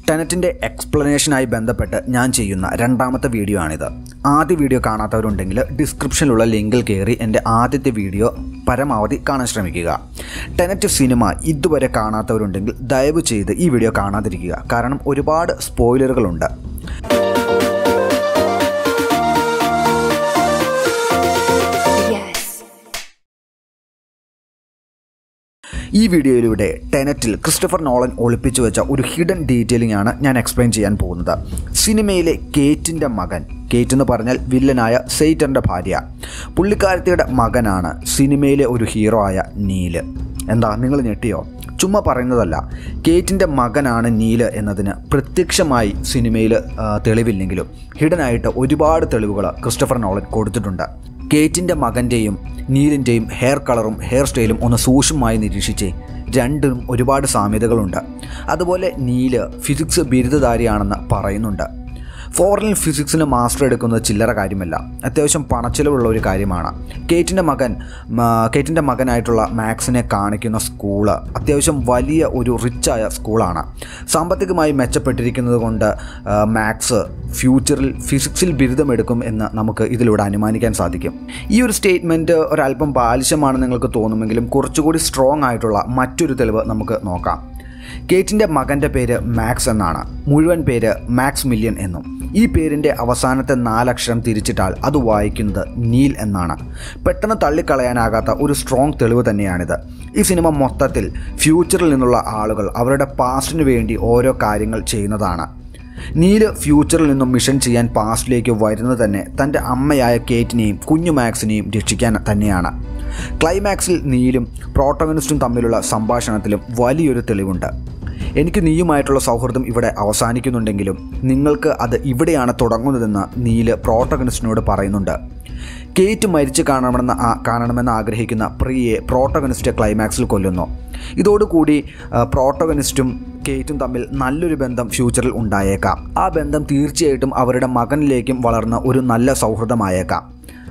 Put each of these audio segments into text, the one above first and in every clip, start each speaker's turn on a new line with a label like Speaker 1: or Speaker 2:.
Speaker 1: ടെനറ്റിൻ്റെ എക്സ്പ്ലനേഷനായി ബന്ധപ്പെട്ട് ഞാൻ ചെയ്യുന്ന രണ്ടാമത്തെ വീഡിയോ ആണിത് ആദ്യ വീഡിയോ കാണാത്തവരുണ്ടെങ്കിൽ ഡിസ്ക്രിപ്ഷനിലുള്ള ലിങ്കിൽ കയറി എൻ്റെ ആദ്യത്തെ വീഡിയോ പരമാവധി കാണാൻ ശ്രമിക്കുക ടെനറ്റ് സിനിമ ഇതുവരെ കാണാത്തവരുണ്ടെങ്കിൽ ദയവ് ചെയ്ത് ഈ വീഡിയോ കാണാതിരിക്കുക കാരണം ഒരുപാട് സ്പോയിലറുകളുണ്ട്
Speaker 2: Yes.
Speaker 1: ഈ വീഡിയോയിലൂടെ ടെനറ്റിൽ ക്രിസ്റ്റഫർ നോളൻ ഒളിപ്പിച്ചു വെച്ച ഒരു ഹിഡൻ ഡീറ്റെയിലിംഗ് ആണ് ഞാൻ എക്സ്പ്ലെയിൻ ചെയ്യാൻ പോകുന്നത് സിനിമയിലെ കേറ്റിൻ്റെ മകൻ കേറ്റ് എന്ന് പറഞ്ഞാൽ വില്ലനായ സെയ്റ്ററിൻ്റെ ഭാര്യ പുള്ളിക്കാരത്തിയുടെ മകനാണ് സിനിമയിലെ ഒരു ഹീറോ ആയ നീല് എന്താ നിങ്ങൾ ഞെട്ടിയോ ചുമ്മാ പറയുന്നതല്ല കേറ്റിൻ്റെ മകനാണ് നീല് എന്നതിന് പ്രത്യക്ഷമായി സിനിമയിൽ ആ, തെളിവില്ലെങ്കിലും ഹിഡനായിട്ട് ഒരുപാട് തെളിവുകൾ ക്രിസ്റ്റഫർ നോളൻ കൊടുത്തിട്ടുണ്ട് കേറ്റിൻ്റെ മകൻ്റെയും നീലിൻ്റെയും ഹെയർ കളറും ഹെയർ സ്റ്റൈലും ഒന്ന് സൂക്ഷ്മമായി നിരീക്ഷിച്ചേ രണ്ടും ഒരുപാട് സാമ്യതകളുണ്ട് അതുപോലെ നീല് ഫിസിക്സ് ബിരുദധാരിയാണെന്ന് പറയുന്നുണ്ട് ഫോറിൻ ഫിസിക്സിന് മാസ്റ്റർ എടുക്കുന്നത് ചില്ലറ കാര്യമല്ല അത്യാവശ്യം പണച്ചിലവുള്ള ഒരു കാര്യമാണ് കേറ്റിൻ്റെ മകൻ മ, കേറ്റിൻ്റെ മകനായിട്ടുള്ള മാക്സിനെ കാണിക്കുന്ന സ്കൂള് അത്യാവശ്യം വലിയ ഒരു റിച്ചായ സ്കൂളാണ് സാമ്പത്തികമായി മെച്ചപ്പെട്ടിരിക്കുന്നത് കൊണ്ട് ആ, മാക്സ് ഫ്യൂച്ചറിൽ ഫിസിക്സിൽ ബിരുദമെടുക്കും എന്ന് നമുക്ക് ഇതിലൂടെ അനുമാനിക്കാൻ സാധിക്കും ഈ ഒരു സ്റ്റേറ്റ്മെൻറ്റ് ഒരല്പം ബാലിശമാണെന്ന് നിങ്ങൾക്ക് തോന്നുമെങ്കിലും കുറച്ചുകൂടി സ്ട്രോങ് ആയിട്ടുള്ള മറ്റൊരു തെളിവ് നമുക്ക് നോക്കാം കേറ്റിൻ്റെ മകൻ്റെ പേര് മാക്സ് എന്നാണ് മുഴുവൻ പേര് മാക്സ് മില്യൻ എന്നും ഈ പേരിൻ്റെ അവസാനത്തെ നാലക്ഷരം തിരിച്ചിട്ടാൽ അത് വായിക്കുന്നത് നീൽ എന്നാണ് പെട്ടെന്ന് തള്ളിക്കളയാനാകാത്ത ഒരു സ്ട്രോങ് തെളിവ് തന്നെയാണിത് ഈ സിനിമ മൊത്തത്തിൽ ഫ്യൂച്ചറിൽ നിന്നുള്ള ആളുകൾ അവരുടെ പാസ്റ്റിന് വേണ്ടി ഓരോ കാര്യങ്ങൾ ചെയ്യുന്നതാണ് നീല് ഫ്യൂച്ചറിൽ നിന്നും മിഷൻ ചെയ്യാൻ പാസ്റ്റിലേക്ക് വരുന്നത് തന്നെ തൻ്റെ അമ്മയായ കേറ്റിനെയും കുഞ്ഞു മാക്സിനെയും രക്ഷിക്കാൻ തന്നെയാണ് ക്ലൈമാക്സിൽ നീലും പ്രോട്ടോഗനിസ്റ്റും തമ്മിലുള്ള സംഭാഷണത്തിലും വലിയൊരു തെളിവുണ്ട് എനിക്ക് നീയുമായിട്ടുള്ള സൗഹൃദം ഇവിടെ അവസാനിക്കുന്നുണ്ടെങ്കിലും നിങ്ങൾക്ക് അത് ഇവിടെയാണ് തുടങ്ങുന്നതെന്ന് നീല് പ്രോട്ടോഗനിസ്റ്റിനോട് പറയുന്നുണ്ട് കേറ്റ് മരിച്ചു കാണണമെന്ന് ആ- കാണണമെന്ന് ആഗ്രഹിക്കുന്ന പ്രിയയെ പ്രോട്ടോഗനിസ്റ്റ് ക്ലൈമാക്സിൽ കൊല്ലുന്നു ഇതോടുകൂടി ആ, പ്രോട്ടോഗനിസ്റ്റും കേറ്റും തമ്മിൽ നല്ലൊരു ബന്ധം ഫ്യൂച്ചറിൽ ഉണ്ടായേക്കാം ആ ബന്ധം തീർച്ചയായിട്ടും അവരുടെ മകനിലേക്കും വളർന്ന ഒരു നല്ല സൗഹൃദമായേക്കാം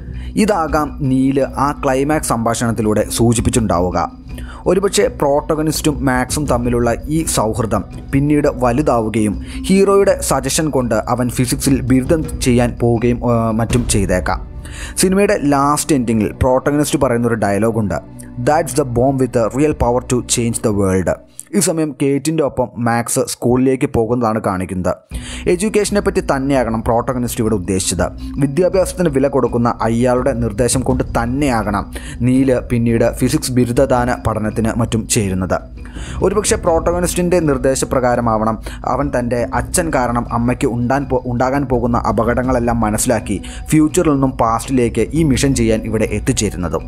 Speaker 1: ഇതാകാം നീല് ആ ക്ലൈമാക്സ് സംഭാഷണത്തിലൂടെ സൂചിപ്പിച്ചിട്ടുണ്ടാവുക ഒരുപക്ഷെ പ്രോട്ടഗനിസ്റ്റും മാക്സും തമ്മിലുള്ള ഈ സൗഹൃദം പിന്നീട് വലുതാവുകയും ഹീറോയുടെ സജഷൻ കൊണ്ട് അവൻ ഫിസിക്സിൽ ബിരുദം ചെയ്യാൻ പോവുകയും ആ, മറ്റും ചെയ്തേക്കാം സിനിമയുടെ ലാസ്റ്റ് എൻഡിങ്ങിൽ പ്രോട്ടഗനിസ്റ്റ് പറയുന്ന ഒരു ഡയലോഗുണ്ട് that's the bomb with real power to change the world ഈ സമയം കേറ്റിൻ്റെ ഒപ്പം മാക്സ് സ്കൂളിലേക്ക് പോകുന്നതാണ് കാണിക്കുന്നത് എഡ്യൂക്കേഷനെ പറ്റി തന്നെയാകണം പ്രോട്ടഗനിസ്റ്റ് ഇവിടെ ഉദ്ദേശിച്ചത് വിദ്യാഭ്യാസത്തിന് വില കൊടുക്കുന്ന അയാളുടെ നിർദ്ദേശം കൊണ്ട് തന്നെയാകണം നീല് പിന്നീട് ഫിസിക്സ് ബിരുദദാന പഠനത്തിന് മറ്റും ചേരുന്നത് ഒരുപക്ഷെ പ്രോട്ടഗനിസ്റ്റിൻ്റെ നിർദ്ദേശപ്രകാരമാവണം അവൻ തൻ്റെ അച്ഛൻ കാരണം അമ്മയ്ക്ക് ഉണ്ടാൻ പോ ഉണ്ടാകാൻ പോകുന്ന അപകടങ്ങളെല്ലാം മനസ്സിലാക്കി ഫ്യൂച്ചറിൽ നിന്നും പാസ്റ്റിലേക്ക് ഈ മിഷൻ ചെയ്യാൻ ഇവിടെ എത്തിച്ചേരുന്നതും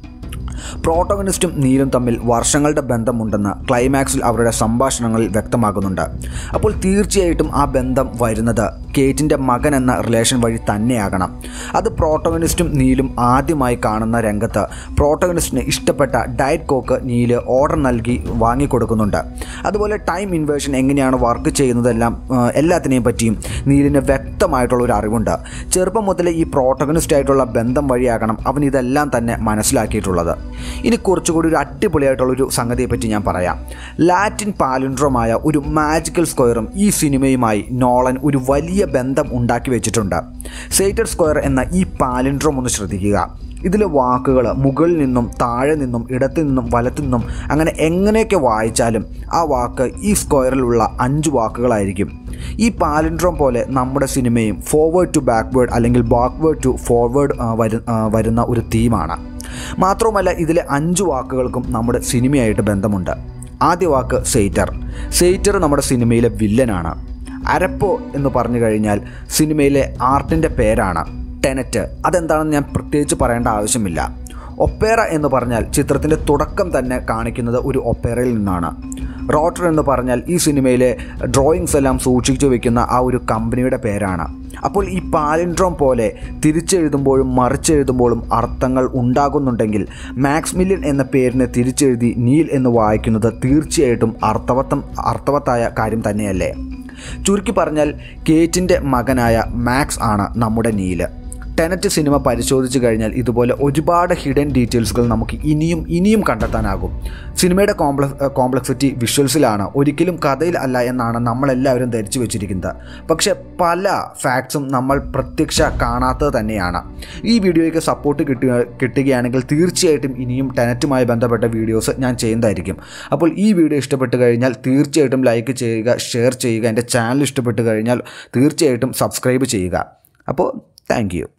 Speaker 1: പ്രോട്ടോഗനിസ്റ്റും നീലും തമ്മിൽ വർഷങ്ങളുടെ ബന്ധമുണ്ടെന്ന് ക്ലൈമാക്സിൽ അവരുടെ സംഭാഷണങ്ങളിൽ വ്യക്തമാകുന്നുണ്ട് അപ്പോൾ തീർച്ചയായിട്ടും ആ ബന്ധം വരുന്നത് കേറ്റിൻ്റെ മകൻ എന്ന റിലേഷൻ വഴി തന്നെയാകണം അത് പ്രോട്ടോഗനിസ്റ്റും നീലും ആദ്യമായി കാണുന്ന രംഗത്ത് പ്രോട്ടോഗനിസ്റ്റിന് ഇഷ്ടപ്പെട്ട ഡയറ്റ് കോക്ക് നീല് ഓർഡർ നൽകി വാങ്ങിക്കൊടുക്കുന്നുണ്ട് അതുപോലെ ടൈം ഇൻവേർഷൻ എങ്ങനെയാണ് വർക്ക് ചെയ്യുന്നതെല്ലാം ആ, എല്ലാത്തിനെയും പറ്റിയും നീലിന് വ്യക്തമായിട്ടുള്ള ഒരു അറിവുണ്ട് ചെറുപ്പം മുതലേ ഈ പ്രോട്ടോഗനിസ്റ്റ് ആയിട്ടുള്ള ബന്ധം വഴിയാകണം അവൻ ഇതെല്ലാം തന്നെ മനസ്സിലാക്കിയിട്ടുള്ളത് ഇനി കുറച്ചുകൂടി ഒരു അടിപൊളിയായിട്ടുള്ളൊരു സംഗതിയെപ്പറ്റി ഞാൻ പറയാം ലാറ്റിൻ പാലിൻഡ്രോമായ ഒരു മാജിക്കൽ സ്ക്വയറും ഈ സിനിമയുമായി നോളൻ ഒരു വലിയ ബന്ധം ഉണ്ടാക്കി വെച്ചിട്ടുണ്ട് സേറ്റർ സ്ക്വയർ എന്ന ഈ പാലിൻഡ്രോം ഒന്ന് ശ്രദ്ധിക്കുക ഇതിലെ വാക്കുകൾ മുകളിൽ നിന്നും താഴെ നിന്നും ഇടത്തു നിന്നും വലത്തു നിന്നും അങ്ങനെ എങ്ങനെയൊക്കെ വായിച്ചാലും ആ വാക്ക് ഈ സ്ക്വയറിലുള്ള അഞ്ച് വാക്കുകളായിരിക്കും ഈ പാലിൻഡ്രോം പോലെ നമ്മുടെ സിനിമയും ഫോർവേഡ് ടു ബാക്ക്വേഡ് അല്ലെങ്കിൽ ബാക്ക്വേഡ് ടു ഫോർവേഡ് വരുന്ന ഒരു തീമാണ് മാത്രവുമല്ല ഇതിലെ അഞ്ച് വാക്കുകൾക്കും നമ്മുടെ സിനിമയായിട്ട് ബന്ധമുണ്ട് ആദ്യ വാക്ക് സെയ്റ്റർ സെയ്റ്റർ നമ്മുടെ സിനിമയിലെ വില്ലനാണ് അരപ്പോ എന്ന് പറഞ്ഞു കഴിഞ്ഞാൽ സിനിമയിലെ ആർട്ടിൻ്റെ പേരാണ് ടെനറ്റ് അതെന്താണെന്ന് ഞാൻ പ്രത്യേകിച്ച് പറയേണ്ട ആവശ്യമില്ല ഒപ്പേറ എന്ന് പറഞ്ഞാൽ ചിത്രത്തിൻ്റെ തുടക്കം തന്നെ കാണിക്കുന്നത് ഒരു ഒപ്പേറയിൽ നിന്നാണ് റോട്ടർ എന്ന് പറഞ്ഞാൽ ഈ സിനിമയിലെ ഡ്രോയിങ്സ് എല്ലാം സൂക്ഷിച്ചു വെക്കുന്ന ആ ഒരു കമ്പനിയുടെ പേരാണ് അപ്പോൾ ഈ പാലിൻഡ്രോം പോലെ തിരിച്ചെഴുതുമ്പോഴും മറിച്ചെഴുതുമ്പോഴും അർത്ഥങ്ങൾ ഉണ്ടാകുന്നുണ്ടെങ്കിൽ മാക്സ് മില്യൻ എന്ന പേരിനെ തിരിച്ചെഴുതി നീൽ എന്ന് വായിക്കുന്നത് തീർച്ചയായിട്ടും അർത്ഥവത്തം അർത്ഥവത്തായ കാര്യം തന്നെയല്ലേ ചുരുക്കി പറഞ്ഞാൽ കേറ്റിൻ്റെ മകനായ മാക്സ് ആണ് നമ്മുടെ നീല് ടെനറ്റ് സിനിമ പരിശോധിച്ച് കഴിഞ്ഞാൽ ഇതുപോലെ ഒരുപാട് ഹിഡൻ ഡീറ്റെയിൽസുകൾ നമുക്ക് ഇനിയും ഇനിയും കണ്ടെത്താനാകും സിനിമയുടെ കോംപ്ലക്സ് കോംപ്ലക്സിറ്റി വിഷ്വൽസിലാണ് ഒരിക്കലും കഥയിൽ അല്ല എന്നാണ് നമ്മളെല്ലാവരും ധരിച്ചു വെച്ചിരിക്കുന്നത് പക്ഷേ പല ഫാക്ട്സും നമ്മൾ പ്രത്യക്ഷ കാണാത്തത് തന്നെയാണ് ഈ വീഡിയോയ്ക്ക് സപ്പോർട്ട് കിട്ടുക കിട്ടുകയാണെങ്കിൽ തീർച്ചയായിട്ടും ഇനിയും ടെനറ്റുമായി ബന്ധപ്പെട്ട വീഡിയോസ് ഞാൻ ചെയ്യുന്നതായിരിക്കും അപ്പോൾ ഈ വീഡിയോ ഇഷ്ടപ്പെട്ട് കഴിഞ്ഞാൽ തീർച്ചയായിട്ടും ലൈക്ക് ചെയ്യുക ഷെയർ ചെയ്യുക എൻ്റെ ചാനൽ ഇഷ്ടപ്പെട്ട് കഴിഞ്ഞാൽ തീർച്ചയായിട്ടും സബ്സ്ക്രൈബ് ചെയ്യുക അപ്പോൾ താങ്ക്